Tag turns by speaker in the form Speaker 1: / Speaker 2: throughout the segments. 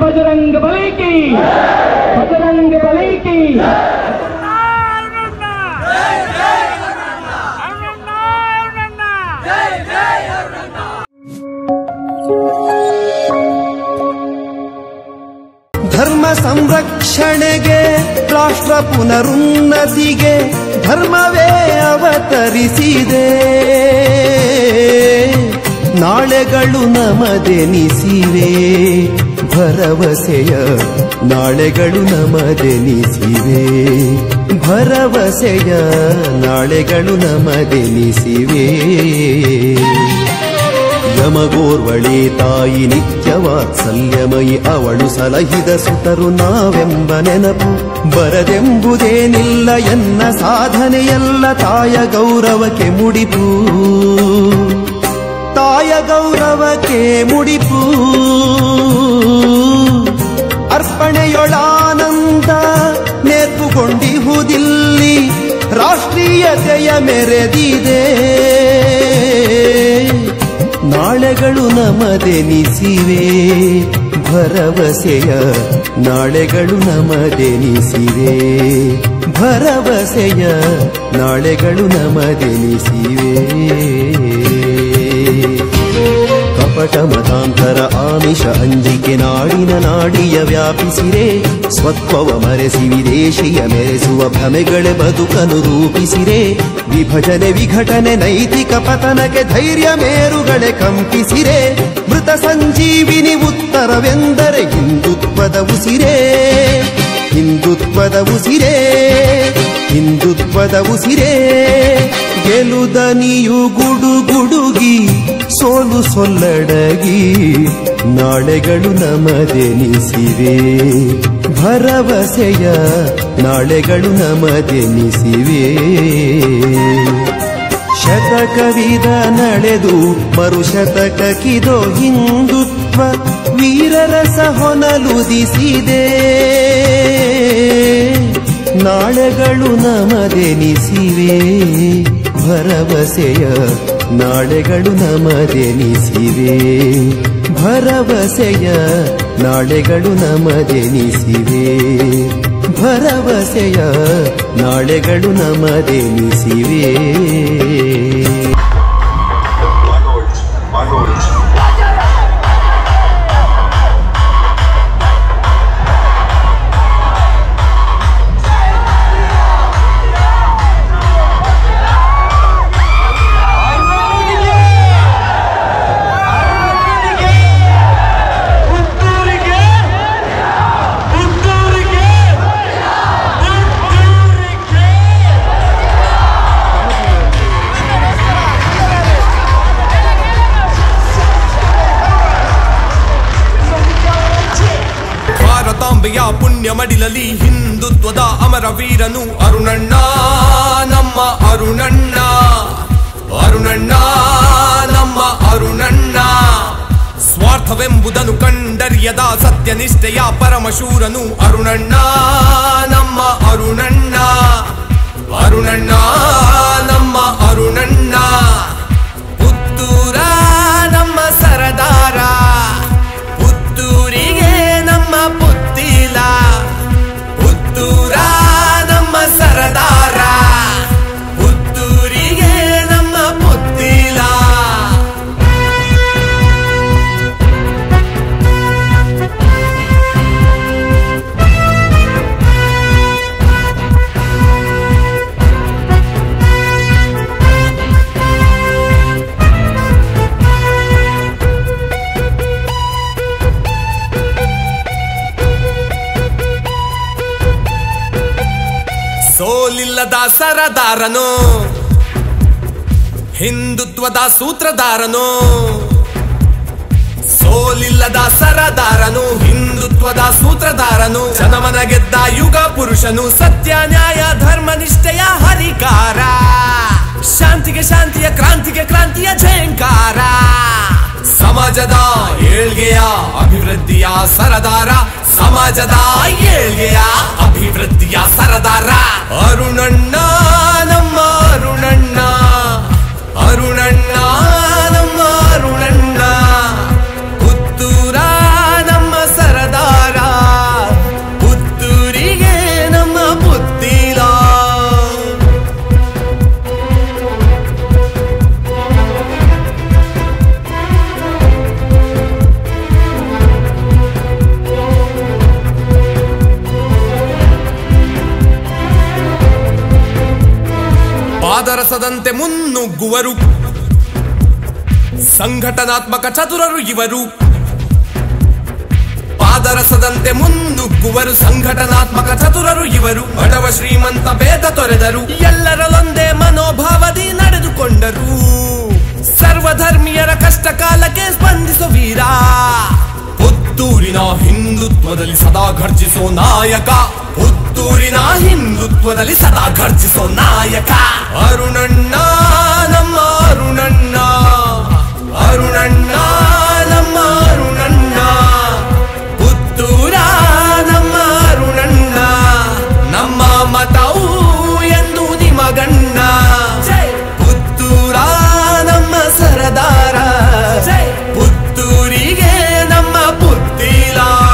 Speaker 1: बजरंग बली की बजरंग बली की
Speaker 2: ಧರ್ಮ ಸಂರಕ್ಷಣೆಗೆ ರಾಷ್ಟ್ರ ಪುನರುನ್ನತಿಗೆ ಧರ್ಮವೇ ಅವತರಿಸಿದೆ ನಾಳೆಗಳು ನಮದೆನಿಸಿವೆ ಭರವಸೆಯ ನಾಳೆಗಳು ನಮದೆನಿಸಿವೆ ಭರವಸೆಯ ನಾಳೆಗಳು ನಮದೆನಿಸಿವೆ ಯಮಗೋರ್ವಳೆ ತಾಯಿ ನಿತ್ಯವಾತ್ಸಲ್ಯಮಯಿ ಅವಳು ಸಲಹಿದ ಸುತರು ನಾವೆಂಬ ನೆನಪು ಬರದೆಂಬುದೇನಿಲ್ಲ ಎನ್ನ ಸಾಧನೆಯಲ್ಲ ತಾಯ ಗೌರವಕ್ಕೆ ಮುಡಿಪು ತಾಯ ಗೌರವಕ್ಕೆ ಮುಡಿಪು ಅರ್ಪಣೆಯೊಳಾನಂದ ನೇರ್ಪುಗೊಂಡಿಹುದಿಲ್ಲಿ ರಾಷ್ಟ್ರೀಯತೆಯ ಮೆರೆದಿದೆ ನಾಳೆಗಳು ನಮದೆನಿಸಿವೆ ಭರವಸೆಯ ನಾಳೆಗಳು ನಮದೆನಿಸಿವೆ ಭರವಸೆಯ ನಾಳೆಗಳು ನಮದೆನಿಸಿವೆ ಕಪಟ ಮತಾಂತರ ಆಮಿಷ ಅಂಜಿಕೆ ನಾಡಿನ ನಾಡಿಯ ವ್ಯಾಪಿಸಿರೆ ಸ್ವತ್ವವ ಮರೆಸಿ ವಿದೇಶಿಯ ಮೆರೆಸುವ ಭ್ರಮೆಗಳೇ ಬದುಕನು ರೂಪಿಸಿರೆ ವಿಭಜನೆ ವಿಘಟನೆ ನೈತಿಕ ಪತನಕ್ಕೆ ಧೈರ್ಯ ಮೇರುಗಳೇ ಕಂಪಿಸಿರೆ ಮೃತ ಸಂಜೀವಿನಿ ಉತ್ತರವೆಂದರೆ ಹಿಂದುತ್ವದ ಉಸಿರೇ ಹಿಂದುತ್ವದ ಉಸಿರೇ ಹಿಂದುತ್ವದ ಉಸಿರೇ ಗೆಲುದನಿಯು ಗುಡು ಗುಡುಗಿ ಸೋಲು ಸೊಲ್ಲಡಗಿ ನಾಳೆಗಳು ನಮದೆನಿಸಿವೆ ಭರವಸೆಯ ನಾಳೆಗಳು ನಮದೆನಿಸಿವೆ ಶತಕವಿದ ನಡೆದು ಮರುಶತಕಕ್ಕಿದೋ ಹಿಂದುತ್ವ ವೀರರಸ ಹೊನಲುದಿಸಿದೆ ನಾಳೆಗಳು ನಮದೆನಿಸಿವೆ ಭರವಸೆಯ ನಾಳೆಗಳು ನಮದೆನಿಸಿವೆ ಭರವಸೆಯ ನಾಳೆಗಳು ನಮದೆನಿಸಿವೆ ಭರವಸೆಯ ನಾಳೆಗಳು ನಮದೆನಿಸಿವೆ
Speaker 3: Manoj, Manoj.
Speaker 4: ಭಾರತಾಂಬೆಯ ಪುಣ್ಯ ಮಡಿಲಲಿ ಹಿಂದುತ್ವದ ಅಮರ ವೀರನು ಅರುಣಣ್ಣ ನಮ್ಮ ಅರುಣಣ್ಣ ಅರುಣಣ್ಣ ನಮ್ಮ ಅರುಣಣ್ಣ ಸ್ವಾರ್ಥವೆಂಬುದನ್ನು ಕಂಡರಿಯದ ಸತ್ಯನಿಷ್ಠೆಯ ಪರಮಶೂರನು ಅರುಣಣ್ಣ ನಮ್ಮ ಅರುಣಣ್ಣ ಅರುಣಣ್ಣ ನಮ್ಮ ಅರುಣಣ್ಣ ಪುತ್ತೂರ ನಮ್ಮ ಸರದಾರ ಪುತ್ತೂರಿಗೆ ನಮ್ಮ ಪುತ್ತಿಲ ಪುತ್ತೂರ ನಮ್ಮ ಸರದಾರ ಪುತ್ತೂರಿಗೆ ನಮ್ಮ ಪುತ್ತಿಲ ಸೋಲಿಲ್ಲದ ಸರದಾರನು ಹಿಂದುತ್ವದ ಸೂತ್ರಧಾರನು ಸೋಲಿಲ್ಲದ ಸರದಾರನು ಹಿಂದುತ್ವದ ಸೂತ್ರಧಾರನು ಜನಮನ ಗೆದ್ದ ಯುಗ ಪುರುಷನು ಸತ್ಯ ನ್ಯಾಯ ಧರ್ಮ ನಿಷ್ಠೆಯ ಹರಿಕಾರ ಶಾಂತಿಗೆ ಶಾಂತಿಯ ಕ್ರಾಂತಿಗೆ ಕ್ರಾಂತಿಯ ಜಯಂಕಾರ ಸಮಾಜದ ಏಳ್ಗೆಯ ಅಭಿವೃದ್ಧಿಯ ಸರದಾರ ಸಮಾಜದ ಏಳ್ಗೆಯ ಅಭಿವೃದ್ಧಿಯ ಸರದಾರ ಅರುಣಣ್ಣ ನಮ್ಮ ಅರುಣಣ್ಣ ಅರುಣಣ್ಣ ನಮ್ಮ ಅರುಣಣ್ಣ ಪುತ್ತೂರ ನಮ್ಮ ಸರದಾರ ಪಾದರಸದಂತೆ ಮುನ್ನುಗ್ಗುವರು ಸಂಘಟನಾತ್ಮಕ ಚತುರರು ಇವರು ಪಾದರಸದಂತೆ ಮುನ್ನುಗ್ಗುವರು ಸಂಘಟನಾತ್ಮಕ ಚತುರರು ಇವರು ಬಡವ ಶ್ರೀಮಂತ ಭೇದ ತೊರೆದರು ಎಲ್ಲರಲ್ಲೊಂದೇ ಮನೋಭಾವದಿ ನಡೆದುಕೊಂಡರು ಸರ್ವಧರ್ಮೀಯರ ಕಷ್ಟ ಕಾಲಕ್ಕೆ ಸ್ಪಂದಿಸೋ ವೀರ ಪುತ್ತೂರಿನ ಹಿಂದುತ್ವದಲ್ಲಿ ಸದಾ ಘರ್ಜಿಸೋ ನಾಯಕ ಪುತ್ತೂರಿನ ಹಿಂದುತ್ವದಲ್ಲಿ ಸದಾ ಘರ್ಜಿಸೋ ನಾಯಕ ಅರುಣಣ್ಣ ನಮ್ಮ ಅರುಣಣ್ಣ ಅರುಣಣ್ಣ ನಮ್ಮ ಅರುಣಣ್ಣ ಪುತ್ತೂರ ನಮ್ಮ ಅರುಣಣ್ಣ ನಮ್ಮ ಮತವು ಎಂದು ನಿಮಗಣ್ಣ ಪುತ್ತೂರ ನಮ್ಮ ಸರದಾರ ಪುತ್ತೂರಿಗೆ ನಮ್ಮ ಪುತ್ತಿಲ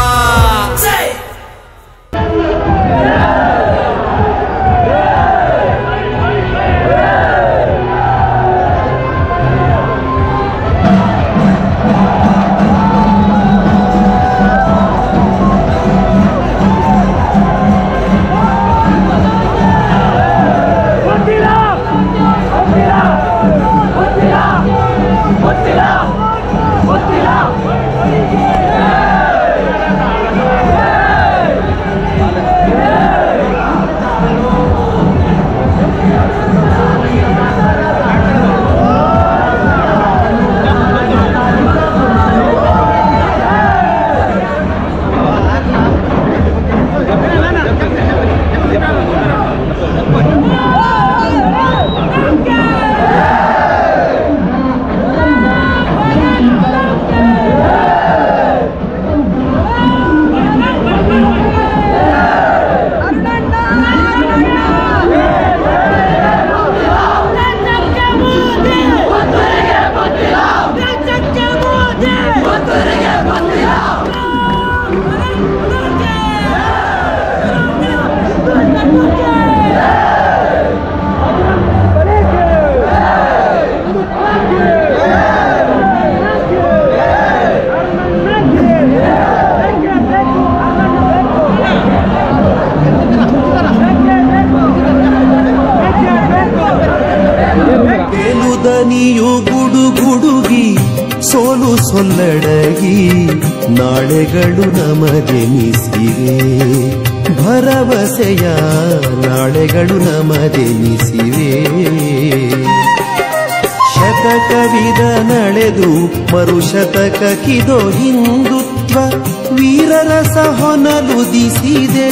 Speaker 2: ತೇಲುದನಿಯು ಗುಡುಗುಡುಗಿ ಸೋಲು ಸೊಲ್ಲಡಗಿ ನಾಳೆಗಳು ನಮದೆನಿಸಿವೆ ಭರವಸೆಯ ನಾಳೆಗಳು ನಮದೆನಿಸಿವೆ ಶತಕವಿದ ನಡೆದು ಮರುಶತಕಕ್ಕಿದೋ ಹಿಂದುತ್ವ ವೀರರಸ ಹೊನಲುದಿಸಿದೆ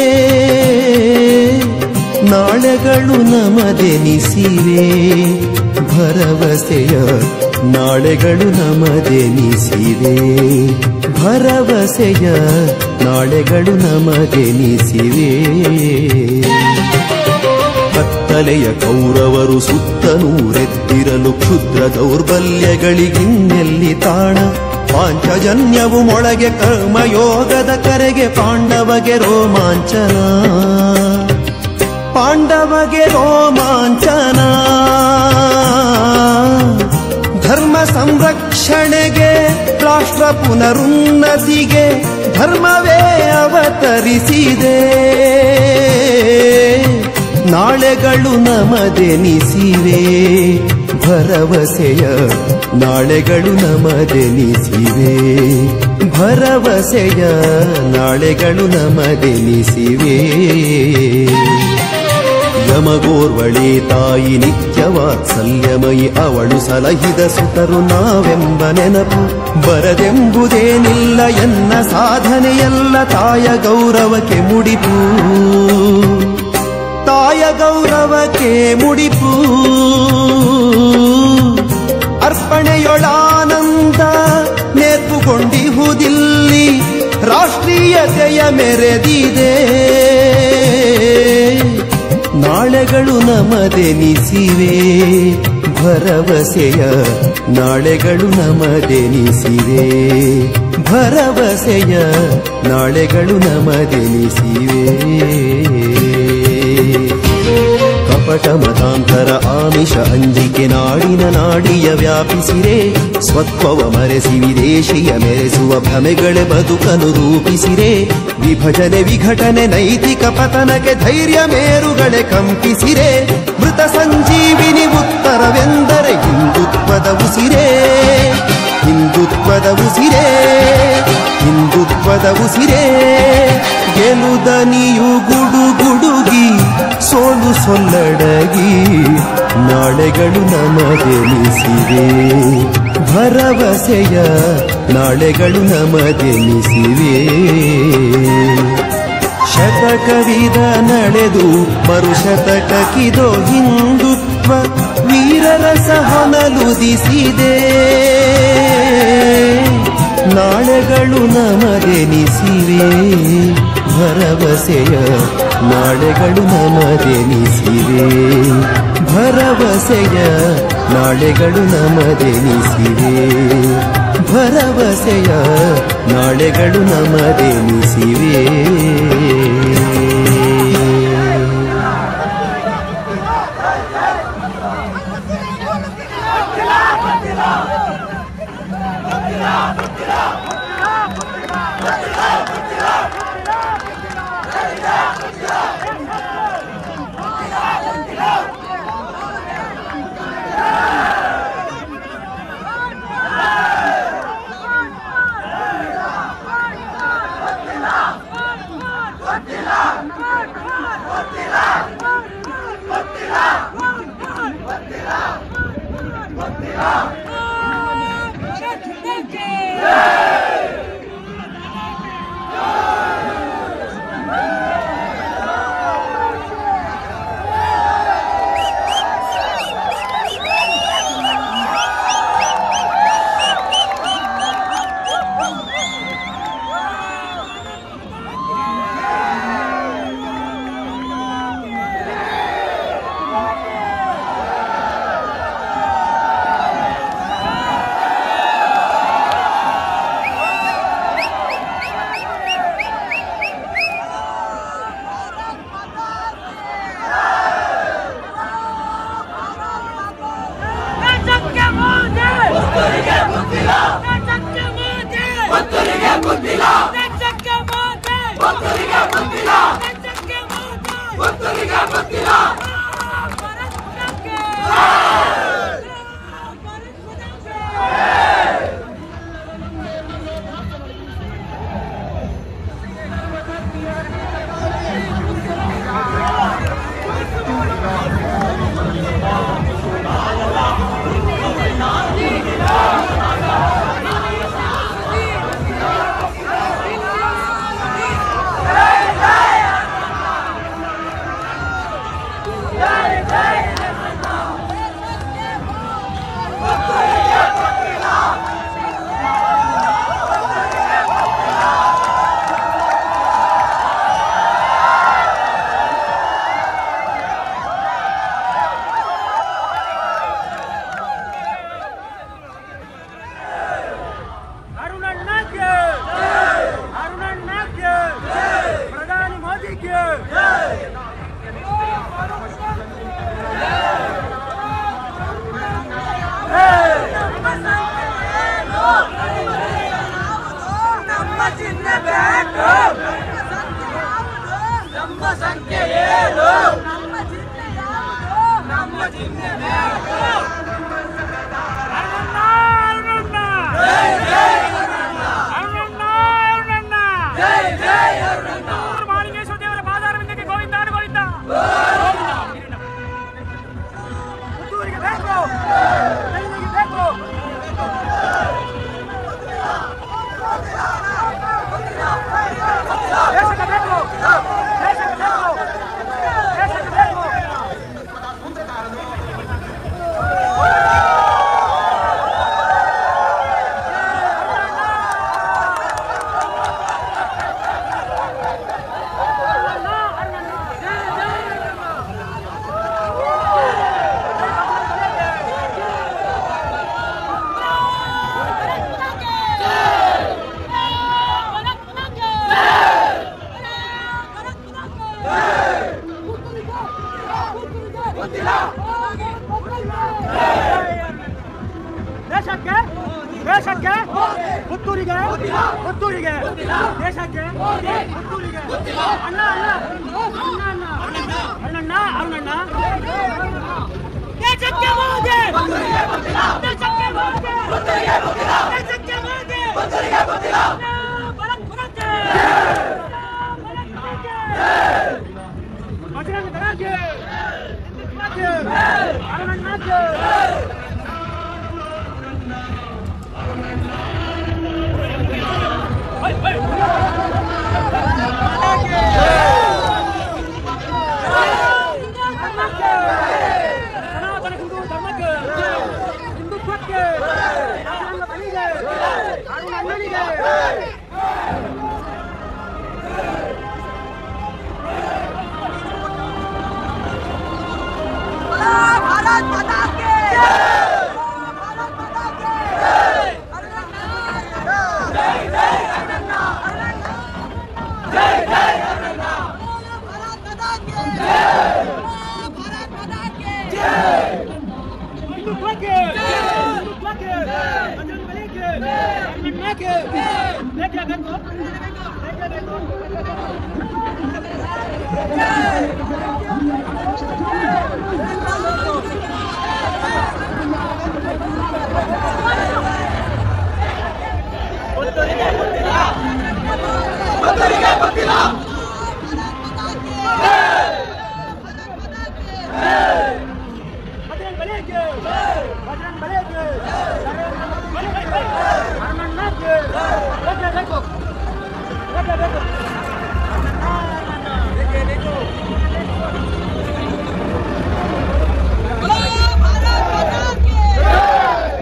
Speaker 2: ನಾಳೆಗಳು ನಮದೆನಿಸಿವೆ ಭರವಸೆಯ ನಾಳೆಗಳು ನಮದೆನಿಸಿವೆ ಭರವಸೆಯ ನಾಳೆಗಳು ನಮದೆನಿಸಿವೆ ಕತ್ತಲೆಯ ಕೌರವರು ಸುತ್ತನೂರೆದ್ದಿರಲು ಕ್ಷುದ್ರ ದೌರ್ಬಲ್ಯಗಳಿಗಿನ್ನೆಲ್ಲಿ ತಾಣ ಪಾಂಚಜನ್ಯವು ಮೊಳಗೆ ಕರ್ಮಯೋಗದ ಕರೆಗೆ ಪಾಂಡವಗೆ ರೋಮಾಂಚನ ಪಾಂಡವಗೆ ರೋಮಾಂಚನ ಧರ್ಮ ಸಂರಕ್ಷಣೆಗೆ ರಾಷ್ಟ್ರ ಪುನರುನ್ನತಿಗೆ ಧರ್ಮವೇ ಅವತರಿಸಿದೆ ನಾಳೆಗಳು ನಮದೆನಿಸಿವೆ ಭರವಸೆಯ ನಾಳೆಗಳು ನಮದೆನಿಸಿವೆ ಭರವಸೆಯ ನಾಳೆಗಳು ನಮದೆನಿಸಿವೆ ಯಮಗೋರ್ವಳಿ ತಾಯಿ ನಿತ್ಯವಾತ್ಸಲ್ಯಮಯಿ ಅವಳು ಸಲಹಿದ ಸುತರು ನಾವೆಂಬ ನೆನಪು ಬರದೆಂಬುದೇನಿಲ್ಲ ಎನ್ನ ಸಾಧನೆಯಲ್ಲ ತಾಯ ಗೌರವಕ್ಕೆ ಮುಡಿಪು ತಾಯ ಗೌರವಕ್ಕೆ ಮುಡಿಪು ಅರ್ಪಣೆಯೊಳಾನಂದ ನೇರ್ಪುಗೊಂಡಿಹುದಿಲ್ಲಿ ರಾಷ್ಟ್ರೀಯತೆಯ ಮೆರೆದಿದೆ ನಾಳೆಗಳು ನಮದೆನಿಸಿವೆ ಭರವಸೆಯ ನಾಳೆಗಳು ನಮದೆನಿಸಿವೆ ಭರವಸೆಯ ನಾಳೆಗಳು ನಮದೆನಿಸಿವೆ ಕಪಟ ಮತಾಂತರ ಆಮಿಷ ಅಂಜಿಕೆ ನಾಡಿನ ನಾಡಿಯ ವ್ಯಾಪಿಸಿರೆ ಸ್ವತ್ವವ ಮರೆಸಿ ವಿದೇಶಿಯ ಮೆರೆಸುವ ಭ್ರಮೆಗಳೇ ಬದುಕನು ರೂಪಿಸಿರೆ ವಿಭಜನೆ ವಿಘಟನೆ ನೈತಿಕ ಪತನಕ್ಕೆ ಧೈರ್ಯ ಮೇರುಗಳೇ ಕಂಪಿಸಿರೆ ಮೃತ ಸಂಜೀವಿನಿ ಉತ್ತರವೆಂದರೆ ಹಿಂದುತ್ವದ ಉಸಿರೇ ಹಿಂದುತ್ವದ ಉಸಿರೇ ಹಿಂದುತ್ವದ ಉಸಿರೇ ಗೆಲುದನಿಯು ಗುಡು ಗುಡುಗಿ ಸೋಲು ಸೊಲ್ಲಡಗಿ ನಾಳೆಗಳು ನಮದೆನಿಸಿವೆ ಭರವಸೆಯ ನಾಳೆಗಳು ನಮದೆನಿಸಿವೆ ಶತಕವಿದ ನಡೆದು ಮರುಶತಕಕ್ಕಿದೋ ಹಿಂದುತ್ವ ವೀರರಸ ಹೊನಲುದಿಸಿದೆ ನಾಳೆಗಳು ನಮದೆನಿಸಿವೆ ಭರವಸೆಯ ನಾಳೆಗಳು ನಮದೆನಿಸಿವೆ ಭರವಸೆಯ ನಾಳೆಗಳು ನಮದೆನಿಸಿವೆ ಭರವಸೆಯ ನಾಳೆಗಳು ನಮದೆನಿಸಿವೆ
Speaker 5: ಅರುಣಣ್ಣಕ್ಕೆ ಅರುಣಣ್ಣಕ್ಕೆ ಪ್ರಧಾನಿ ಮೋದಿಗೆ ನಮ್ಮ ಚಿಹ್ನೆ ಬೇಕು ನಮ್ಮ ಸಂಖ್ಯೆ ಏನು ನಮ್ಮ ಚಿಹ್ನೆ ಬೇಕು ಅರುಣಣ್ಣ ಅರುಣಣ್ಣ ಅರುಣಣ್ಣ ಅರುಣಣ್ಣ ಜೈ ಜೈ ಅರುಣಣ್ಣ ಮಾಲಿಂಗೇಶ್ವರ ದೇವರ ಪಾದಾರವಿಂದಕ್ಕೆ ಗೋವಿಂದ ಗೋವಿಂದ ಪುತ್ತೂರಿಗೆ ಬೇಕು ಬೆಳ್ಳಿಗೆ ಬೇಕು ದೇಶಕ್ಕೆ ಬೇಕು ದೇಶಕ್ಕೆ ಬೇಕು ದೇಶಕ್ಕೆ ಬೇಕು ಪುತ್ತೂರಿಗೆ ಪುತ್ತೂರಿಗೆ ದೇಶಕ್ಕೆ ಪುತ್ತೂರಿಗೆ ಅಣ್ಣ ಅಣ್ಣ ಅಣ್ಣ ಅಣ್ಣ ಅಣ್ಣಣ್ಣ ಅಣ್ಣಣ್ಣ ದೇಶಕ್ಕೆ ಮೋದಿ ದೇಶಕ್ಕೆ ಮೋದಿ ದೇಶಕ್ಕೆ ಮೋದಿ ಬರಕ್ ಬರಕ್ಕೆ ಬರಕ್ ಬರಕ್ಕೆ ಬಜರಂಗ ದಳಕ್ಕೆ ಹಿಂದುತ್ವಕ್ಕೆ ಅಣ್ಣಣ್ಣಕ್ಕೆ ಸನಾತನ ಹಿಂದೂ ಧರ್ಮಕ್ಕೆ ಹಿಂದುತ್ವಕ್ಕೆ ಬಜರಂಗ ಬಲಿಗೆ ಅರುಣ ಅಣ್ಣನಿಗೆ
Speaker 6: भारत माता के भारत माता के जय जय अनन्ना जय जय अनन्ना भारत माता के भारत माता के
Speaker 5: ಹಿಂದುತ್ವಕ್ಕೆ ಹಿಂದುತ್ವಕ್ಕೆ ಬಜರಂಗ ಬಲಿಗೆ ಅಣ್ಣಣ್ಣಕ್ಕೆ ಬೇಕೇ ಬೇಕು ಬೇಕೇ ಬೇಕು ಬಜರಂಗ ಬಲಿಗೆ ಬಜರಂಗ ಬಲಿಗೆ ಅಣ್ಣಣ್ಣಕ್ಕೆ ಬೇಕೇ ಬೇಕು ಬೇಕೇ ಬೇಕು
Speaker 6: भारत माता के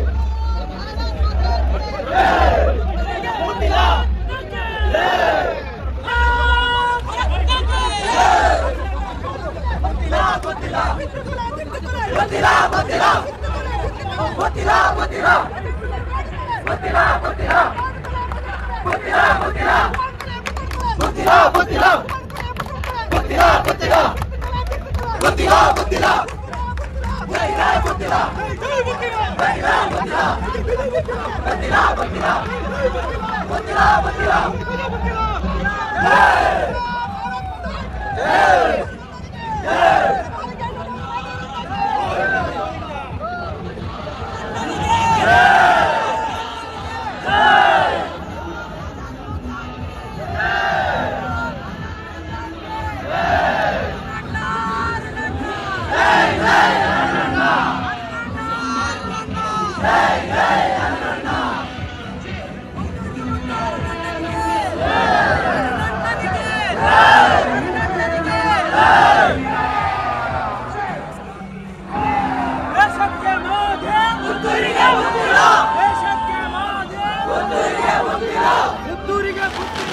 Speaker 5: ದೇಶಕ್ಕೆ ಮೋದಿ ಪುತ್ತೂರಿಗೆ ದೇಶಕ್ಕೆ ಮೋದಿ ಪುತ್ತೂರಿಗೆ ಪುತ್ತೂರಿಗೆ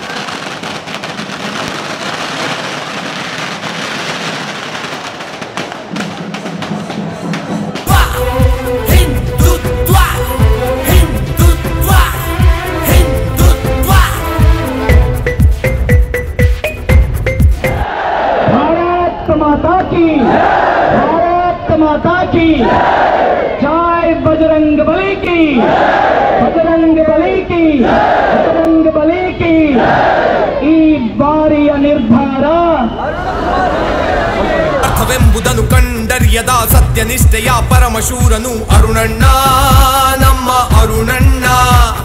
Speaker 4: ಹಿಂದುತ್ವ ಹಿಂದುತ್ವ ಹಿಂದುತ್ವ
Speaker 1: भारत माता की भारत माता की जय बजरंग बली की बजरंग बली की बजरंग बली की ಈ ಬಾರಿಯ ನಿರ್ಧಾರ
Speaker 4: ಅರ್ಥವೆಂಬುದನ್ನು ಕಂಡರಿಯದ ಸತ್ಯನಿಷ್ಠೆಯ ಪರಮಶೂರನು ಅರುಣಣ್ಣ ನಮ್ಮ ಅರುಣಣ್ಣ